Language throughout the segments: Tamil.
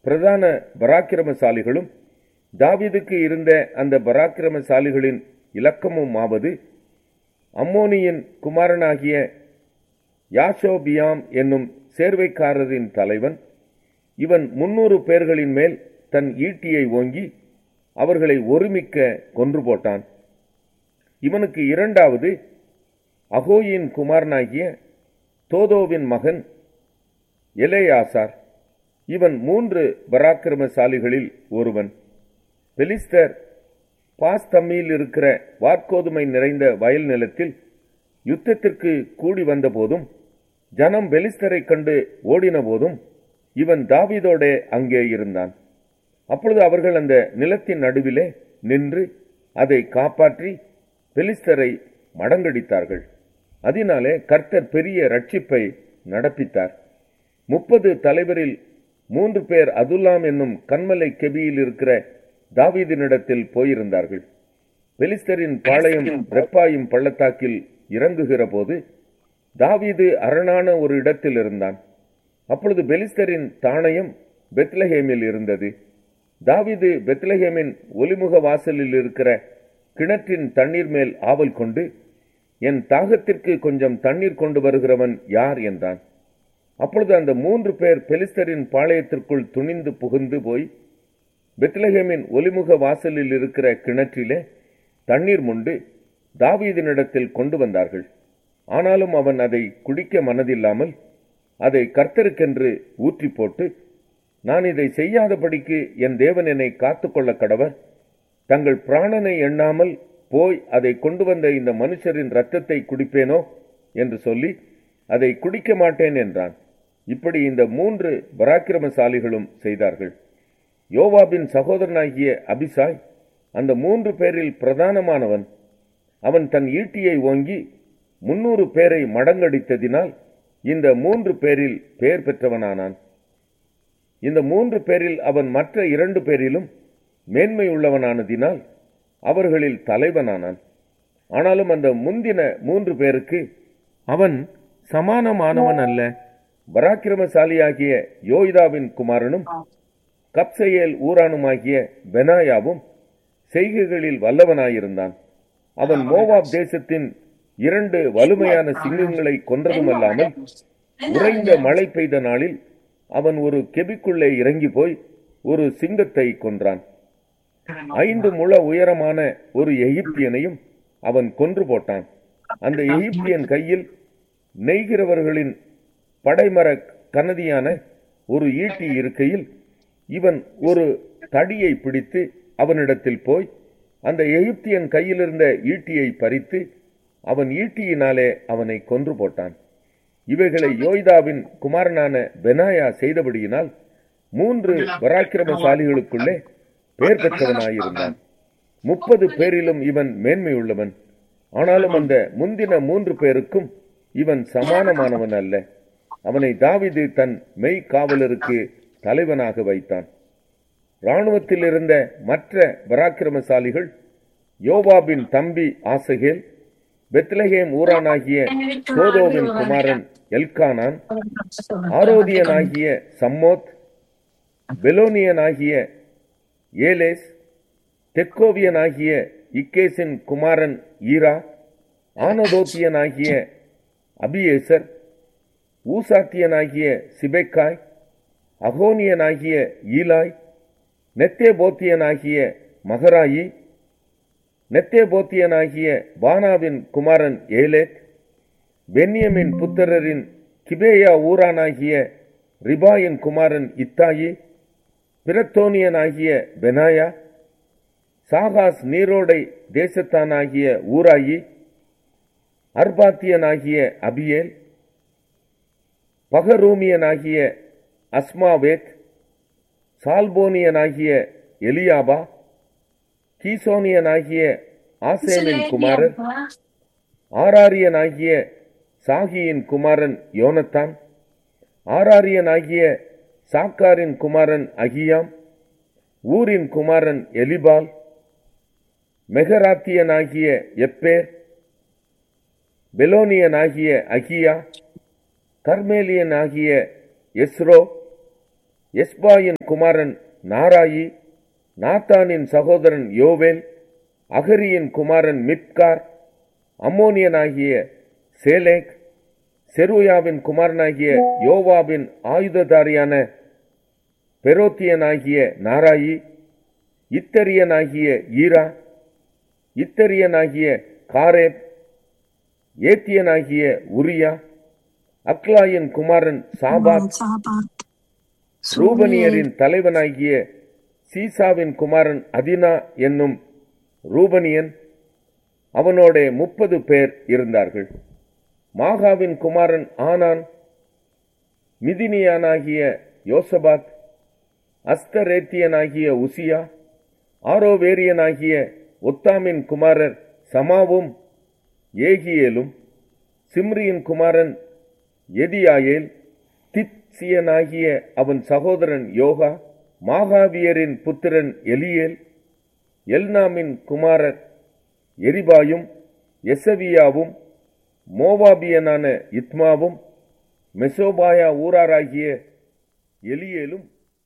பிரதான பராக்கிரமசாலிகளும் தாவீதுக்கு இருந்த அந்த பராக்கிரமசாலிகளின் இலக்கமும் ஆவது அம்மோனியின் குமாரனாகிய யாஷோபியாம் என்னும் சேர்வைக்காரரின் தலைவன் இவன் முன்னூறு பேர்களின் மேல் தன் ஈட்டியை ஓங்கி அவர்களை ஒருமிக்க கொன்று போட்டான் இவனுக்கு இரண்டாவது அகோயின் குமாரனாகிய தோதோவின் மகன் எலேயாசார் இவன் மூன்று பராக்கிரமசாலிகளில் ஒருவன் பெலிஸ்தர் பாஸ்தம்மியில் இருக்கிற வார்க்கோதுமை நிறைந்த வயல் நிலத்தில் யுத்தத்திற்கு கூடி வந்தபோதும் ஜனம் பெலிஸ்தரைக் கண்டு ஓடின போதும் இவன் தாவீதோடே அங்கே இருந்தான் அப்பொழுது அவர்கள் அந்த நிலத்தின் நடுவிலே நின்று அதை காப்பாற்றி பெலிஸ்தரை மடங்கடித்தார்கள் அதனாலே கர்த்தர் பெரிய ரட்சிப்பை நடப்பித்தார் முப்பது தலைவரில் மூன்று பேர் அதுல்லாம் என்னும் கண்மலை கெபியில் இருக்கிற தாவீதினிடத்தில் போயிருந்தார்கள் பெலிஸ்தரின் பாளையம் ரெப்பாயும் பள்ளத்தாக்கில் இறங்குகிற போது தாவீது அரணான ஒரு இடத்தில் இருந்தான் அப்பொழுது பெலிஸ்தரின் தாணையம் பெத்லஹேமில் இருந்தது தாவீது பெத்லஹேமின் ஒலிமுக வாசலில் இருக்கிற கிணற்றின் தண்ணீர் மேல் ஆவல் கொண்டு என் தாகத்திற்கு கொஞ்சம் தண்ணீர் கொண்டு வருகிறவன் யார் என்றான் அப்பொழுது அந்த மூன்று பேர் பெலிஸ்தரின் பாளையத்திற்குள் துணிந்து புகுந்து போய் பெத்லஹேமின் ஒலிமுக வாசலில் இருக்கிற கிணற்றிலே தண்ணீர் முண்டு தாவீதினிடத்தில் கொண்டு வந்தார்கள் ஆனாலும் அவன் அதை குடிக்க மனதில்லாமல் அதை கர்த்தருக்கென்று ஊற்றி போட்டு நான் இதை செய்யாதபடிக்கு என் தேவன் என்னை காத்துக்கொள்ள கடவர் தங்கள் பிராணனை எண்ணாமல் போய் அதை கொண்டு வந்த இந்த மனுஷரின் இரத்தத்தை குடிப்பேனோ என்று சொல்லி அதை குடிக்க மாட்டேன் என்றான் இப்படி இந்த மூன்று பராக்கிரமசாலிகளும் செய்தார்கள் யோவாபின் சகோதரனாகிய அபிசாய் அந்த மூன்று பேரில் பிரதானமானவன் அவன் தன் ஈட்டியை ஓங்கி முன்னூறு பேரை மடங்கடித்ததினால் இந்த மூன்று பேரில் பெயர் பெற்றவனானான் இந்த மூன்று பேரில் அவன் மற்ற இரண்டு பேரிலும் மேன்மையுள்ளவனானதினால் அவர்களில் தலைவனானான் ஆனாலும் அந்த முந்தின மூன்று பேருக்கு அவன் சமானமானவன் அல்ல பராக்கிரமசாலியாகிய யோய்தாவின் குமாரனும் கப்சையேல் ஊரானுமாகிய பெனாயாவும் செய்கைகளில் வல்லவனாயிருந்தான் அவன் மோவாப் தேசத்தின் இரண்டு வலுமையான சிங்கங்களை கொன்றதுமல்லாமல் உறைந்த மழை பெய்த நாளில் அவன் ஒரு கெபிக்குள்ளே இறங்கி போய் ஒரு சிங்கத்தை கொன்றான் ஐந்து முழ உயரமான ஒரு எகிப்தியனையும் அவன் கொன்று போட்டான் அந்த எகிப்தியன் கையில் நெய்கிறவர்களின் படைமர கனதியான ஒரு ஈட்டி இருக்கையில் இவன் ஒரு தடியை பிடித்து அவனிடத்தில் போய் அந்த எகிப்தியன் கையிலிருந்த ஈட்டியை பறித்து அவன் ஈட்டியினாலே அவனை கொன்று போட்டான் இவைகளை யோய்தாவின் குமாரனான பெனாயா செய்தபடியினால் மூன்று பராக்கிரமசாலிகளுக்குள்ளே பெயர் பெற்றவனாயிருந்தான் முப்பது பேரிலும் இவன் மேன்மையுள்ளவன் ஆனாலும் அந்த முந்தின மூன்று பேருக்கும் இவன் சமானமானவன் அல்ல அவனை தாவிது தன் மெய் காவலருக்கு தலைவனாக வைத்தான் இராணுவத்தில் இருந்த மற்ற பராக்கிரமசாலிகள் யோவாபின் தம்பி ஆசகேல் பெத்லஹேம் ஊரானாகிய சோதோவின் குமாரன் எல்கானான் ஆரோதியனாகிய சம்மோத் பெலோனியனாகிய ஏலேஸ் தெக்கோவியனாகிய இக்கேசின் குமாரன் ஈரா ஆனதோத்தியனாகிய அபியேசர் ஊசாத்தியனாகிய சிபெக்காய் அகோனியனாகிய ஈலாய் நெத்தேபோத்தியனாகிய மகராயி நெத்தேபோத்தியனாகிய பானாவின் குமாரன் ஏலேத் பென்யமின் புத்திரரின் கிபேயா ஊரானாகிய ரிபாயின் குமாரன் இத்தாயி பிரத்தோனியனாகிய பெனாயா சாகாஸ் நீரோடை தேசத்தானாகிய ஊராயி அர்பாத்தியனாகிய அபியேல் பகரூமியனாகிய அஸ்மாவேத் சால்போனியனாகிய எலியாபா கீசோனியனாகிய ஆசேமின் குமாரன் ஆராரியனாகிய சாகியின் குமாரன் யோனத்தான் ஆராரியனாகிய சாக்காரின் குமாரன் அகியாம் ஊரின் குமாரன் எலிபால் மெகராத்தியனாகிய எப்பேர் பெலோனியனாகிய அகியா கர்மேலியனாகிய எஸ்ரோ எஸ்பாயின் குமாரன் நாராயி நாத்தானின் சகோதரன் யோவேல் அகரியின் குமாரன் மிப்கார் அம்மோனியனாகிய சேலேக் செருயாவின் குமாரனாகிய யோவாவின் ஆயுததாரியான பெரோத்தியனாகிய நாராயி இத்தரியனாகிய ஈரா இத்தரியனாகிய காரேப் ஏத்தியனாகிய உரியா அக்லாயின் குமாரன் சாபாத் சாபாத் ரூபனியரின் தலைவனாகிய சீசாவின் குமாரன் அதினா என்னும் ரூபனியன் அவனோட முப்பது பேர் இருந்தார்கள் மாகாவின் குமாரன் ஆனான் மிதினியானாகிய யோசபாத் அஸ்தரேத்தியனாகிய உசியா ஆரோவேரியனாகிய ஒத்தாமின் குமாரர் சமாவும் ஏகியேலும் சிம்ரியின் குமாரன் எதியாயேல் தித்சியனாகிய அவன் சகோதரன் யோகா மாகாவியரின் புத்திரன் எலியேல் எல்நாமின் குமாரர் எரிபாயும் எசவியாவும் மோவாபியனான இத்மாவும் மெசோபாயா ஊராராகிய எலியேலும்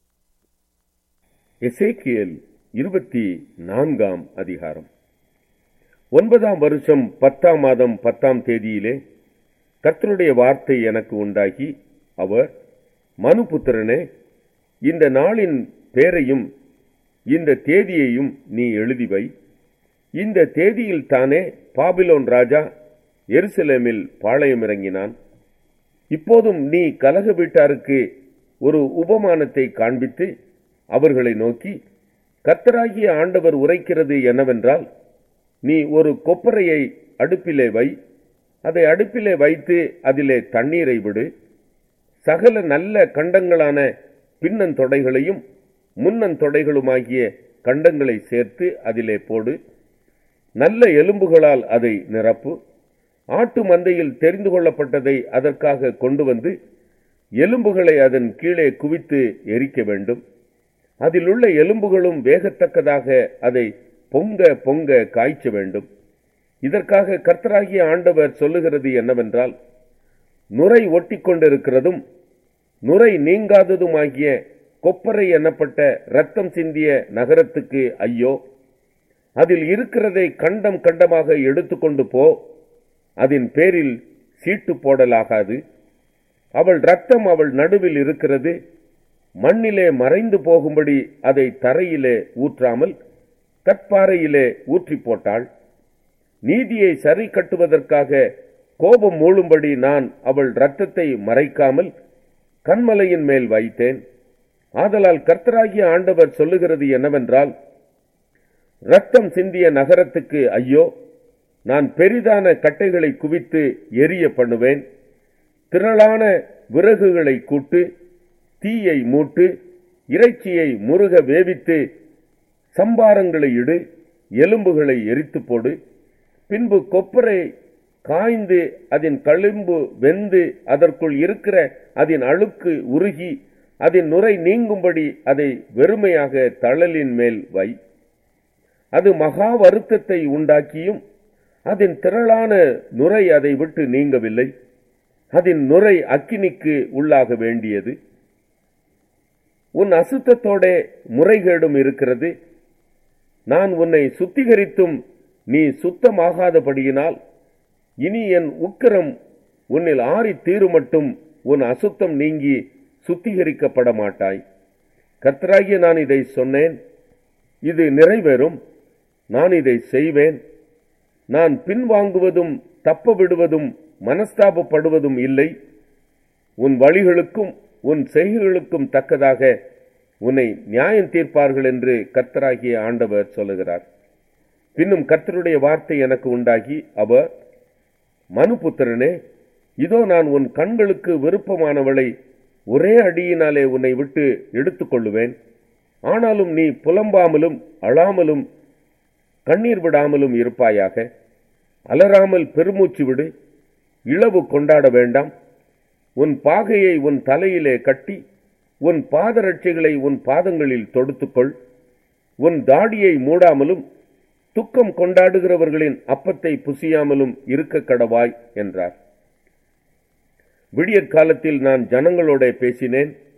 எசேக்கியேல் இருபத்தி நான்காம் அதிகாரம் ஒன்பதாம் வருஷம் பத்தாம் மாதம் பத்தாம் தேதியிலே கர்த்தருடைய வார்த்தை எனக்கு உண்டாகி அவர் மனுபுத்திரனே இந்த நாளின் பேரையும் இந்த தேதியையும் நீ எழுதி வை இந்த தேதியில் தானே பாபிலோன் ராஜா எருசலேமில் பாளையம் இறங்கினான் இப்போதும் நீ கலக வீட்டாருக்கு ஒரு உபமானத்தை காண்பித்து அவர்களை நோக்கி கர்த்தராகிய ஆண்டவர் உரைக்கிறது என்னவென்றால் நீ ஒரு கொப்பரையை அடுப்பிலே வை அதை அடுப்பிலே வைத்து அதிலே தண்ணீரை விடு சகல நல்ல கண்டங்களான பின்னந்தொடைகளையும் முன்னந்தொடைகளுமாகிய கண்டங்களை சேர்த்து அதிலே போடு நல்ல எலும்புகளால் அதை நிரப்பு ஆட்டு மந்தையில் தெரிந்து கொள்ளப்பட்டதை அதற்காக கொண்டு வந்து எலும்புகளை அதன் கீழே குவித்து எரிக்க வேண்டும் அதிலுள்ள எலும்புகளும் வேகத்தக்கதாக அதை பொங்க பொங்க காய்ச்ச வேண்டும் இதற்காக கர்த்தராகிய ஆண்டவர் சொல்லுகிறது என்னவென்றால் நுரை ஒட்டி கொண்டிருக்கிறதும் நுரை நீங்காததுமாகிய கொப்பரை எனப்பட்ட ரத்தம் சிந்திய நகரத்துக்கு ஐயோ அதில் இருக்கிறதை கண்டம் கண்டமாக எடுத்துக்கொண்டு போ அதன் பேரில் சீட்டு போடலாகாது அவள் ரத்தம் அவள் நடுவில் இருக்கிறது மண்ணிலே மறைந்து போகும்படி அதை தரையிலே ஊற்றாமல் கற்பாறையிலே ஊற்றி போட்டாள் நீதியை சரி கட்டுவதற்காக கோபம் மூழும்படி நான் அவள் இரத்தத்தை மறைக்காமல் கண்மலையின் மேல் வைத்தேன் ஆதலால் கர்த்தராகிய ஆண்டவர் சொல்லுகிறது என்னவென்றால் ரத்தம் சிந்திய நகரத்துக்கு ஐயோ நான் பெரிதான கட்டைகளை குவித்து எரிய பண்ணுவேன் திரளான விறகுகளை கூட்டு தீயை மூட்டு இறைச்சியை முருக வேவித்து சம்பாரங்களை இடு எலும்புகளை எரித்து போடு பின்பு கொப்பரை காய்ந்து அதன் களிம்பு வெந்து அதற்குள் இருக்கிற அதன் அழுக்கு உருகி அதன் நுரை நீங்கும்படி அதை வெறுமையாக தழலின் மேல் வை அது மகா வருத்தத்தை உண்டாக்கியும் அதன் திரளான நுரை அதை விட்டு நீங்கவில்லை அதன் நுரை அக்கினிக்கு உள்ளாக வேண்டியது உன் அசுத்தத்தோட முறைகேடும் இருக்கிறது நான் உன்னை சுத்திகரித்தும் நீ சுத்தமாகாதபடியினால் இனி என் உக்கிரம் உன்னில் ஆறி தீருமட்டும் உன் அசுத்தம் நீங்கி சுத்திகரிக்கப்பட மாட்டாய் கர்த்தராகிய நான் இதை சொன்னேன் இது நிறைவேறும் நான் இதை செய்வேன் நான் பின்வாங்குவதும் தப்ப விடுவதும் மனஸ்தாபப்படுவதும் இல்லை உன் வழிகளுக்கும் உன் செய்கைகளுக்கும் தக்கதாக உன்னை நியாயம் தீர்ப்பார்கள் என்று கர்த்தராகிய ஆண்டவர் சொல்லுகிறார் பின்னும் கர்த்தருடைய வார்த்தை எனக்கு உண்டாகி அவர் மனுபுத்திரனே இதோ நான் உன் கண்களுக்கு விருப்பமானவளை ஒரே அடியினாலே உன்னை விட்டு எடுத்துக்கொள்ளுவேன் ஆனாலும் நீ புலம்பாமலும் அழாமலும் கண்ணீர் விடாமலும் இருப்பாயாக அலறாமல் பெருமூச்சு விடு இளவு கொண்டாட வேண்டாம் உன் பாகையை உன் தலையிலே கட்டி உன் பாதரட்சைகளை உன் பாதங்களில் தொடுத்துக்கொள் உன் தாடியை மூடாமலும் துக்கம் கொண்டாடுகிறவர்களின் அப்பத்தை புசியாமலும் இருக்க கடவாய் என்றார் விடியற் காலத்தில் நான் ஜனங்களோட பேசினேன்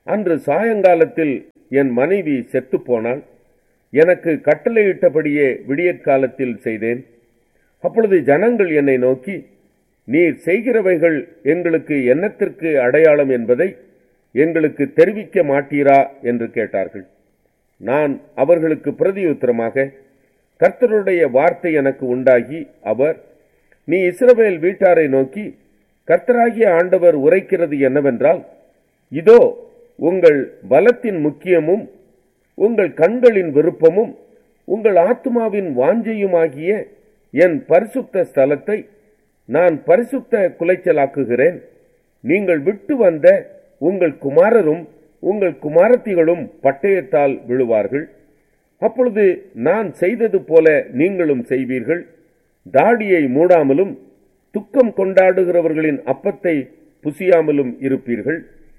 அன்று சாயங்காலத்தில் என் மனைவி செத்துப்போனாள் எனக்கு கட்டளையிட்டபடியே விடியற்காலத்தில் செய்தேன் அப்பொழுது ஜனங்கள் என்னை நோக்கி நீர் செய்கிறவைகள் எங்களுக்கு என்னத்திற்கு அடையாளம் என்பதை எங்களுக்கு தெரிவிக்க மாட்டீரா என்று கேட்டார்கள் நான் அவர்களுக்கு பிரதியுத்தரமாக கர்த்தருடைய வார்த்தை எனக்கு உண்டாகி அவர் நீ இஸ்ரவேல் வீட்டாரை நோக்கி கர்த்தராகிய ஆண்டவர் உரைக்கிறது என்னவென்றால் இதோ உங்கள் பலத்தின் முக்கியமும் உங்கள் கண்களின் விருப்பமும் உங்கள் ஆத்மாவின் வாஞ்சையுமாகிய என் பரிசுத்த ஸ்தலத்தை நான் பரிசுத்த குலைச்சலாக்குகிறேன் நீங்கள் விட்டு வந்த உங்கள் குமாரரும் உங்கள் குமாரத்திகளும் பட்டயத்தால் விழுவார்கள் அப்பொழுது நான் செய்தது போல நீங்களும் செய்வீர்கள் தாடியை மூடாமலும் துக்கம் கொண்டாடுகிறவர்களின் அப்பத்தை புசியாமலும் இருப்பீர்கள்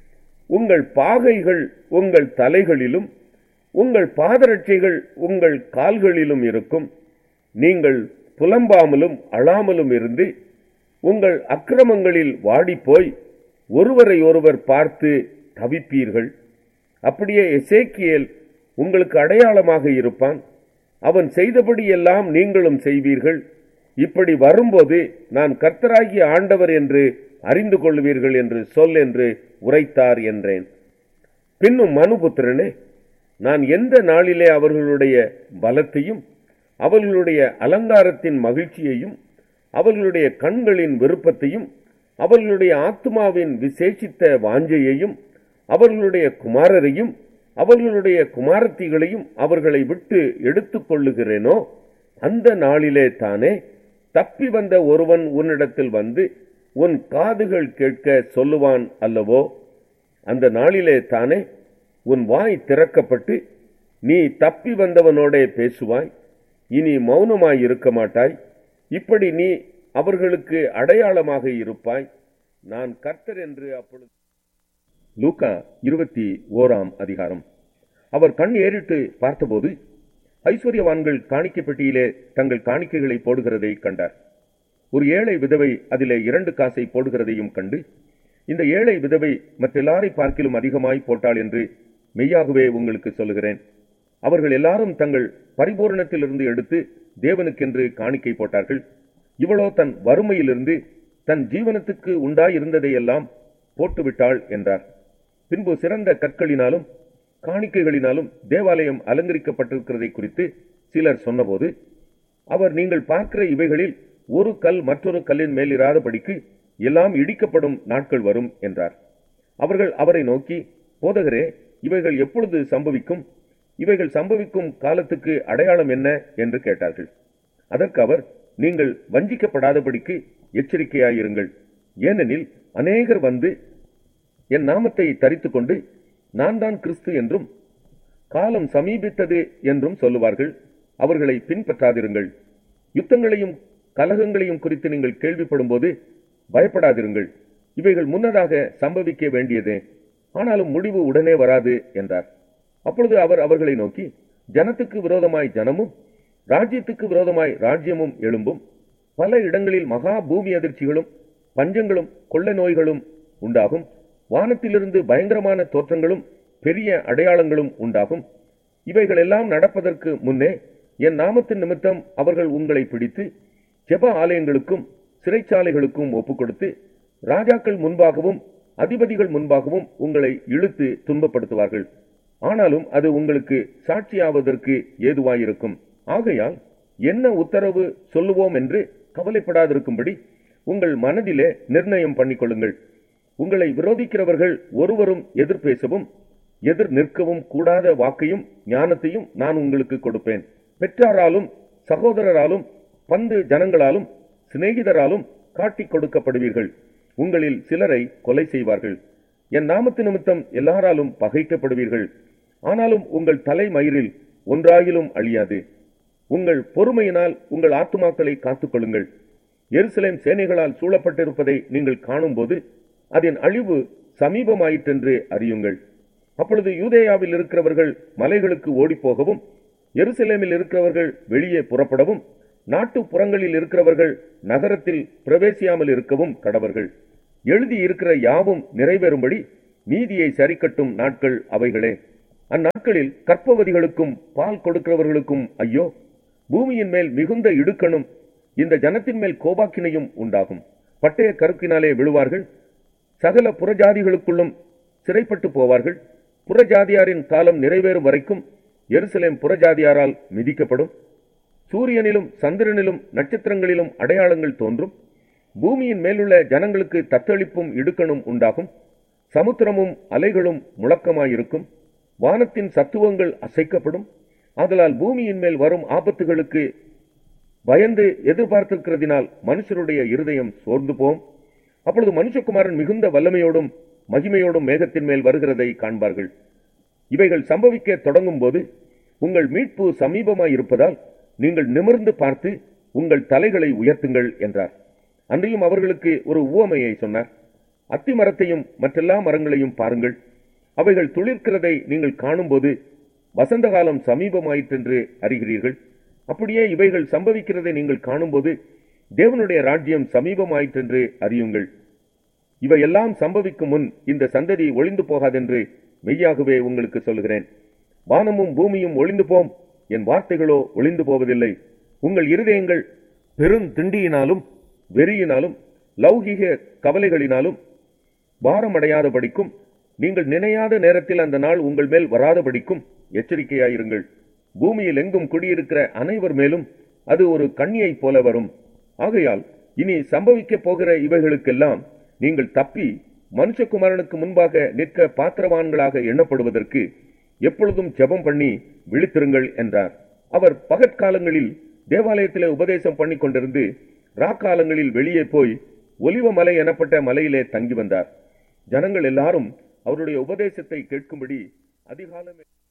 உங்கள் பாகைகள் உங்கள் தலைகளிலும் உங்கள் பாதரட்சைகள் உங்கள் கால்களிலும் இருக்கும் நீங்கள் புலம்பாமலும் அழாமலும் இருந்து உங்கள் அக்கிரமங்களில் வாடிப்போய் ஒருவரை ஒருவர் பார்த்து தவிப்பீர்கள் அப்படியே எசேக்கியேல் உங்களுக்கு அடையாளமாக இருப்பான் அவன் செய்தபடியெல்லாம் நீங்களும் செய்வீர்கள் இப்படி வரும்போது நான் கர்த்தராகிய ஆண்டவர் என்று அறிந்து கொள்வீர்கள் என்று சொல் என்று உரைத்தார் என்றேன் பின்னும் மனுபுத்திரனே நான் எந்த நாளிலே அவர்களுடைய பலத்தையும் அவர்களுடைய அலங்காரத்தின் மகிழ்ச்சியையும் அவர்களுடைய கண்களின் விருப்பத்தையும் அவர்களுடைய ஆத்மாவின் விசேஷித்த வாஞ்சையையும் அவர்களுடைய குமாரரையும் அவர்களுடைய குமாரத்திகளையும் அவர்களை விட்டு எடுத்துக் கொள்ளுகிறேனோ அந்த நாளிலே தானே தப்பி வந்த ஒருவன் உன்னிடத்தில் வந்து உன் காதுகள் கேட்க சொல்லுவான் அல்லவோ அந்த நாளிலே தானே உன் வாய் திறக்கப்பட்டு நீ தப்பி வந்தவனோடே பேசுவாய் இனி மௌனமாய் இருக்க மாட்டாய் இப்படி நீ அவர்களுக்கு அடையாளமாக இருப்பாய் நான் கர்த்தர் என்று அப்பொழுது லூக்கா இருபத்தி ஓராம் அதிகாரம் அவர் கண் ஏறிட்டு பார்த்தபோது ஐஸ்வர்யவான்கள் காணிக்கை பெட்டியிலே தங்கள் காணிக்கைகளை போடுகிறதை கண்டார் ஒரு ஏழை விதவை அதிலே இரண்டு காசை போடுகிறதையும் கண்டு இந்த ஏழை விதவை மற்றெல்லாரை பார்க்கிலும் அதிகமாய் போட்டாள் என்று மெய்யாகவே உங்களுக்கு சொல்லுகிறேன் அவர்கள் எல்லாரும் தங்கள் பரிபூரணத்திலிருந்து எடுத்து தேவனுக்கென்று காணிக்கை போட்டார்கள் இவளோ தன் வறுமையிலிருந்து தன் ஜீவனத்துக்கு உண்டாயிருந்ததையெல்லாம் போட்டுவிட்டாள் என்றார் பின்பு சிறந்த கற்களினாலும் காணிக்கைகளினாலும் தேவாலயம் அலங்கரிக்கப்பட்டிருக்கிறதை குறித்து சிலர் சொன்னபோது அவர் நீங்கள் பார்க்கிற இவைகளில் ஒரு கல் மற்றொரு கல்லின் மேல் இராதபடிக்கு எல்லாம் இடிக்கப்படும் நாட்கள் வரும் என்றார் அவர்கள் அவரை நோக்கி போதகரே இவைகள் எப்பொழுது சம்பவிக்கும் இவைகள் சம்பவிக்கும் காலத்துக்கு அடையாளம் என்ன என்று கேட்டார்கள் அதற்கு அவர் நீங்கள் வஞ்சிக்கப்படாதபடிக்கு எச்சரிக்கையாயிருங்கள் ஏனெனில் அநேகர் வந்து என் நாமத்தை தரித்துக் கொண்டு நான் தான் கிறிஸ்து என்றும் காலம் சமீபித்தது என்றும் சொல்லுவார்கள் அவர்களை பின்பற்றாதிருங்கள் யுத்தங்களையும் கலகங்களையும் குறித்து நீங்கள் கேள்விப்படும் போது பயப்படாதிருங்கள் இவைகள் முன்னதாக சம்பவிக்க வேண்டியதே ஆனாலும் முடிவு உடனே வராது என்றார் அப்பொழுது அவர் அவர்களை நோக்கி ஜனத்துக்கு விரோதமாய் ஜனமும் ராஜ்யத்துக்கு விரோதமாய் ராஜ்யமும் எழும்பும் பல இடங்களில் மகா பூமி அதிர்ச்சிகளும் பஞ்சங்களும் கொள்ள நோய்களும் உண்டாகும் வானத்திலிருந்து பயங்கரமான தோற்றங்களும் பெரிய அடையாளங்களும் உண்டாகும் இவைகளெல்லாம் நடப்பதற்கு முன்னே என் நாமத்தின் நிமித்தம் அவர்கள் உங்களை பிடித்து ஜெப ஆலயங்களுக்கும் சிறைச்சாலைகளுக்கும் ஒப்புக்கொடுத்து ராஜாக்கள் முன்பாகவும் அதிபதிகள் முன்பாகவும் உங்களை இழுத்து துன்பப்படுத்துவார்கள் ஆனாலும் அது உங்களுக்கு சாட்சியாவதற்கு ஏதுவாயிருக்கும் ஆகையால் என்ன உத்தரவு சொல்லுவோம் என்று கவலைப்படாதிருக்கும்படி உங்கள் மனதிலே நிர்ணயம் பண்ணிக்கொள்ளுங்கள் உங்களை விரோதிக்கிறவர்கள் ஒருவரும் எதிர் பேசவும் எதிர் நிற்கவும் கூடாத வாக்கையும் ஞானத்தையும் நான் உங்களுக்கு கொடுப்பேன் பெற்றாராலும் சகோதரராலும் பந்து ஜனங்களாலும் சிநேகிதராலும் காட்டிக் கொடுக்கப்படுவீர்கள் உங்களில் சிலரை கொலை செய்வார்கள் என் நாமத்து நிமித்தம் எல்லாராலும் பகைக்கப்படுவீர்கள் ஆனாலும் உங்கள் தலை மயிரில் ஒன்றாகிலும் அழியாது உங்கள் பொறுமையினால் உங்கள் ஆத்துமாக்களை காத்துக்கொள்ளுங்கள் எருசலேம் சேனைகளால் சூழப்பட்டிருப்பதை நீங்கள் காணும்போது அதன் அழிவு சமீபமாயிற்றென்று அறியுங்கள் அப்பொழுது யூதேயாவில் இருக்கிறவர்கள் மலைகளுக்கு ஓடிப்போகவும் எருசலேமில் இருக்கிறவர்கள் வெளியே புறப்படவும் நாட்டு புறங்களில் இருக்கிறவர்கள் நகரத்தில் பிரவேசியாமல் இருக்கவும் கடவர்கள் எழுதி இருக்கிற யாவும் நிறைவேறும்படி நீதியை சரிக்கட்டும் நாட்கள் அவைகளே அந்நாட்களில் கற்பவதிகளுக்கும் பால் கொடுக்கிறவர்களுக்கும் ஐயோ பூமியின் மேல் மிகுந்த இடுக்கணும் இந்த ஜனத்தின் மேல் கோபாக்கினையும் உண்டாகும் பட்டய கருக்கினாலே விழுவார்கள் சகல புறஜாதிகளுக்குள்ளும் சிறைப்பட்டு போவார்கள் புறஜாதியாரின் காலம் நிறைவேறும் வரைக்கும் எருசலேம் புறஜாதியாரால் மிதிக்கப்படும் சூரியனிலும் சந்திரனிலும் நட்சத்திரங்களிலும் அடையாளங்கள் தோன்றும் பூமியின் மேலுள்ள ஜனங்களுக்கு தத்தளிப்பும் இடுக்கணும் உண்டாகும் சமுத்திரமும் அலைகளும் முழக்கமாயிருக்கும் வானத்தின் சத்துவங்கள் அசைக்கப்படும் ஆதலால் பூமியின் மேல் வரும் ஆபத்துகளுக்கு பயந்து எதிர்பார்த்திருக்கிறதினால் மனுஷருடைய இருதயம் சோர்ந்து போம் அப்பொழுது மனுஷகுமாரன் மிகுந்த வல்லமையோடும் மகிமையோடும் மேகத்தின் மேல் வருகிறதை காண்பார்கள் இவைகள் சம்பவிக்க தொடங்கும் போது உங்கள் மீட்பு சமீபமாயிருப்பதால் நீங்கள் நிமிர்ந்து பார்த்து உங்கள் தலைகளை உயர்த்துங்கள் என்றார் அன்றையும் அவர்களுக்கு ஒரு உவமையை சொன்னார் அத்தி மரத்தையும் மற்றெல்லா மரங்களையும் பாருங்கள் அவைகள் துளிர்க்கிறதை நீங்கள் காணும்போது வசந்த காலம் சமீபமாயிற்றென்று அறிகிறீர்கள் அப்படியே இவைகள் சம்பவிக்கிறதை நீங்கள் காணும்போது தேவனுடைய ராஜ்யம் சமீபமாயிற்றென்று அறியுங்கள் இவையெல்லாம் சம்பவிக்கும் முன் இந்த சந்ததி ஒளிந்து போகாதென்று மெய்யாகவே உங்களுக்கு சொல்கிறேன் வானமும் பூமியும் ஒளிந்து போம் என் வார்த்தைகளோ ஒளிந்து போவதில்லை உங்கள் இருதயங்கள் பெருந்திண்டியினாலும் வெறியினாலும் லௌகிக கவலைகளினாலும் பாரமடையாதபடிக்கும் நீங்கள் நினையாத நேரத்தில் அந்த நாள் உங்கள் மேல் வராதபடிக்கும் எச்சரிக்கையாயிருங்கள் பூமியில் எங்கும் குடியிருக்கிற அனைவர் மேலும் அது ஒரு கண்ணியைப் போல வரும் ஆகையால் இனி சம்பவிக்கப் போகிற இவைகளுக்கெல்லாம் நீங்கள் தப்பி மனுஷகுமாரனுக்கு முன்பாக நிற்க பாத்திரவான்களாக எண்ணப்படுவதற்கு எப்பொழுதும் ஜெபம் பண்ணி விழித்திருங்கள் என்றார் அவர் பகற்காலங்களில் தேவாலயத்திலே உபதேசம் பண்ணி கொண்டிருந்து ராக்காலங்களில் வெளியே போய் ஒலிவ மலை எனப்பட்ட மலையிலே தங்கி வந்தார் ஜனங்கள் எல்லாரும் அவருடைய உபதேசத்தை கேட்கும்படி அதிகாலமே